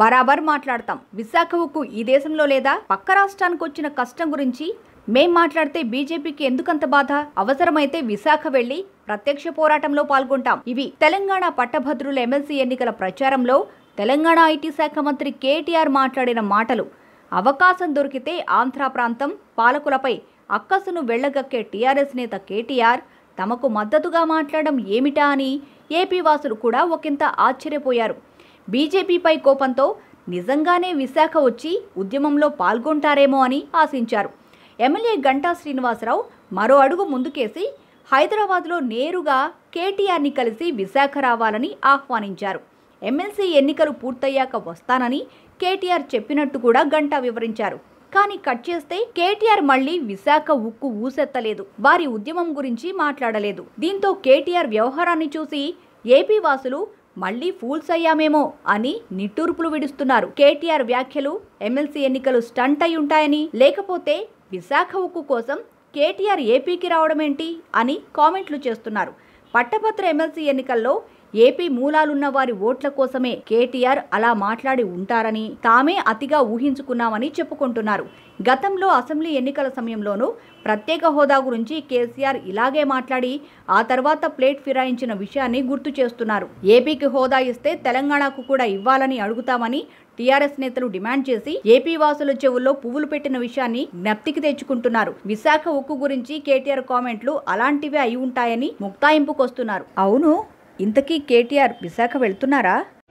బరాబర్ మాట్లాడతాం విశాఖ ఉక్కు ఈ దేశంలో లేదా పక్క రాష్ట్రానికి వచ్చిన కష్టం గురించి మేం మాట్లాడితే బీజేపీకి ఎందుకంత బాధ అవసరమైతే విశాఖ వెళ్లి ప్రత్యక్ష పోరాటంలో పాల్గొంటాం ఇవి తెలంగాణ పట్టభద్రుల ఎమ్మెల్సీ ఎన్నికల ప్రచారంలో తెలంగాణ ఐటీ శాఖ మంత్రి కేటీఆర్ మాట్లాడిన మాటలు అవకాశం దొరికితే ఆంధ్ర ప్రాంతం పాలకులపై అక్కసును వెళ్లగక్కే టీఆర్ఎస్ నేత కేటీఆర్ తమకు మద్దతుగా మాట్లాడడం ఏమిటా అని ఏపీ వాసులు కూడా ఒకంత ఆశ్చర్యపోయారు బీజేపీపై కోపంతో నిజంగానే విశాఖ వచ్చి ఉద్యమంలో పాల్గొంటారేమో అని ఆశించారు ఎమ్మెల్యే గంటా శ్రీనివాసరావు మరో అడుగు ముందుకేసి హైదరాబాద్లో నేరుగా కేటీఆర్ని కలిసి విశాఖ రావాలని ఆహ్వానించారు ఎమ్మెల్సీ ఎన్నికలు పూర్తయ్యాక వస్తానని కేటీఆర్ చెప్పినట్టు కూడా గంటా వివరించారు కానీ కట్ చేస్తే కేటీఆర్ మళ్ళీ విశాఖ ఉక్కు ఊసెత్తలేదు వారి ఉద్యమం గురించి మాట్లాడలేదు దీంతో కేటీఆర్ వ్యవహారాన్ని చూసి ఏపీ వాసులు మళ్ళీ ఫూల్స్ అయ్యామేమో అని నిట్టూర్పులు విడుస్తున్నారు కేటీఆర్ వ్యాఖ్యలు ఎమ్మెల్సీ ఎన్నికలు స్టంట్ అయి ఉంటాయని లేకపోతే విశాఖ ఉక్కు కోసం కేటీఆర్ ఏపీకి రావడమేంటి అని కామెంట్లు చేస్తున్నారు పట్టభద్ర ఎమ్మెల్సీ ఎన్నికల్లో ఏపీ మూలాలున్న వారి ఓట్ల కోసమే కేటీఆర్ అలా మాట్లాడి ఉంటారని తామే అతిగా ఊహించుకున్నామని చెప్పుకుంటున్నారు గతంలో అసెంబ్లీ ఎన్నికల సమయంలోనూ ప్రత్యేక హోదా గురించి కేసీఆర్ ఇలాగే మాట్లాడి ఆ తర్వాత ప్లేట్ ఫిరాయించిన విషయాన్ని గుర్తు చేస్తున్నారు ఏపీకి హోదా ఇస్తే తెలంగాణకు కూడా ఇవ్వాలని అడుగుతామని టీఆర్ఎస్ నేతలు డిమాండ్ చేసి ఏపీ వాసుల చెవుల్లో పువ్వులు పెట్టిన విషయాన్ని జ్ఞప్తికి తెచ్చుకుంటున్నారు విశాఖ ఉక్కు గురించి కేటీఆర్ కామెంట్లు అలాంటివే అయి ఉంటాయని ముక్తాయింపుకొస్తున్నారు అవును ఇంతకీ కేటీఆర్ విశాఖ వెళ్తున్నారా